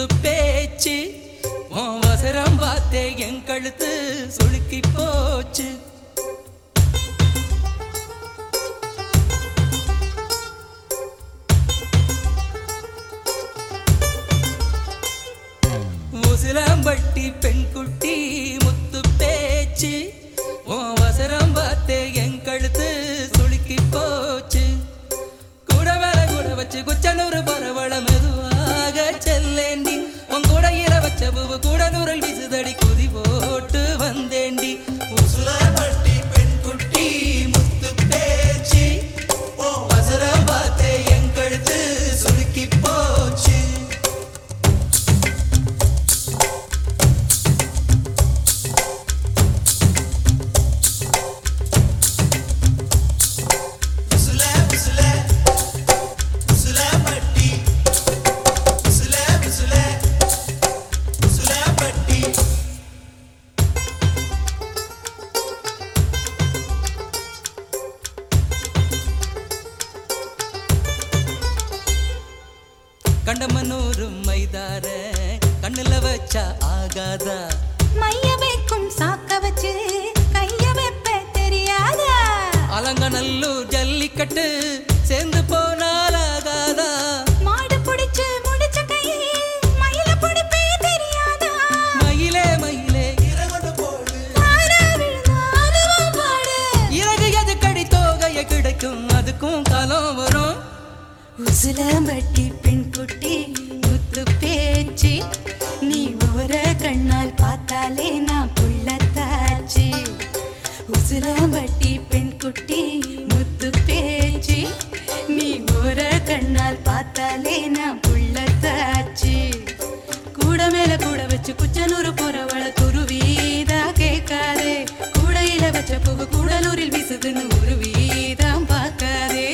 பேச்சு உன் வசரம் பார்த்தே என் கழுத்து சுளுக்கி போச்சு உசிலம்பட்டி பெண்குட்டி முத்து பேச்சு உன் வசரம் பார்த்தே என் கழுத்து சுளுக்கி போச்சு கூட வேலை கூட வச்சு குச்சனூறு பரவள மெதுவாக செல்லேண்டி உன் கூட இர வச்ச பூவு கூட நூறல் விசுதடி குதி போட்டு வந்தேண்டி உசிலம்பட்டி பெண்குட்டி முத்து பேச்சு உன் வசரம் பார்த்தே என் கழுத்து சுளுக்கி போச்சு கண்டமனூரும் மைதார கண்ணுல வச்சா ஆகாதா மைய வைக்கும் சாக்க வச்சு கைய வைப்ப தெரியாதா அலங்கநல்லூர் ஜல்லிக்கட்டு சேர்ந்து போனால் ஆகாதா மாடு புடிச்சு முடிச்ச கையே மயில புடிப்பே தெரியாதா மயிலே மயிலே ஆனா விழுந்தா அதுவும் பாடு இறகு எதுக்கடி தோகைய கிடைக்கும் அதுக்கும் காலம் வரும் உசிலம்பட்டி பெண் குட்டி முத்து பேச்சு நீ ஓர கண்ணால் பார்த்தாலே நான் புள்ளத்தாச்சு உசிலம்பட்டி பெண் குட்டி முத்து பேச்சு நீ ஓர கண்ணால் பார்த்தாலே நான் புள்ளத்தாச்சு கூட மேல கூட வச்சு குச்சனூர் போறவள துருவீதா கேட்காதே கூடையில வச்ச புகு கூடலூரில் வீசுதுன்னு உருவீதான் பார்க்காதே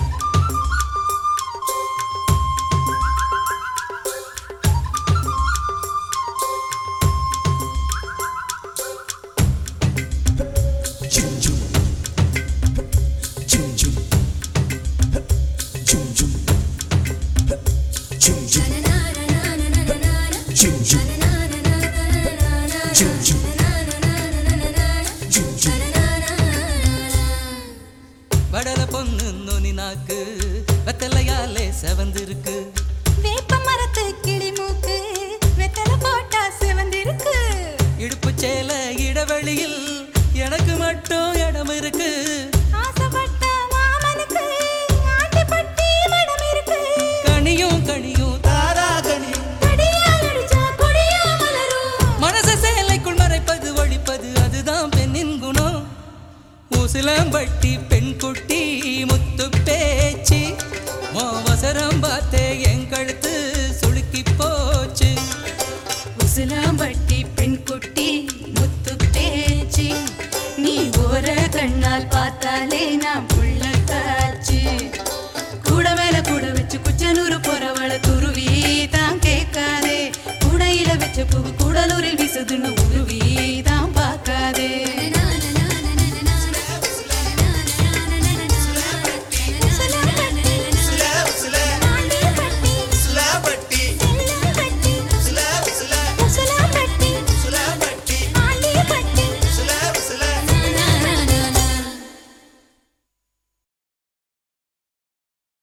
வடல பொண்ணு நுனி நாக்கு வெத்தலையாலே செவந்திருக்கு வேப்ப மரத்து கிளி மூக்கு வெத்தலை போட்டா சிவந்திருக்கு இடுப்பு சேல இடைவெளியில் எனக்கு மட்டும் இடம் இருக்கு ஆசைப்பட்ட மாமனுக்கு ஆட்டிப்பட்டி மடம் இருக்கு கனியும் கனியும் தாரா கனியும் கடியால் அடிச்சா கொடியா மலரும் மனச சேலைக்குள் மறைப்பது ஒழிப்பது அதுதான் பெண்ணின் குணம் உசிலம்பட்டி பெண் குட்டி முத்து பேச்சு மோவசரம் பார்த்தே என் கழுத்து சுளுக்கி போச்சு உசிலாம்பட்டி பெண் குட்டி முத்து பேச்சு நீ ஓர கண்ணால் பார்த்தாலே நான் புள்ள காச்சு கூட மேல கூட வச்சு குச்சனூர் போறவள துருவி தான் கேட்காதே கூடையில வச்ச பூ கூடலூரில் வீசுதுன்னு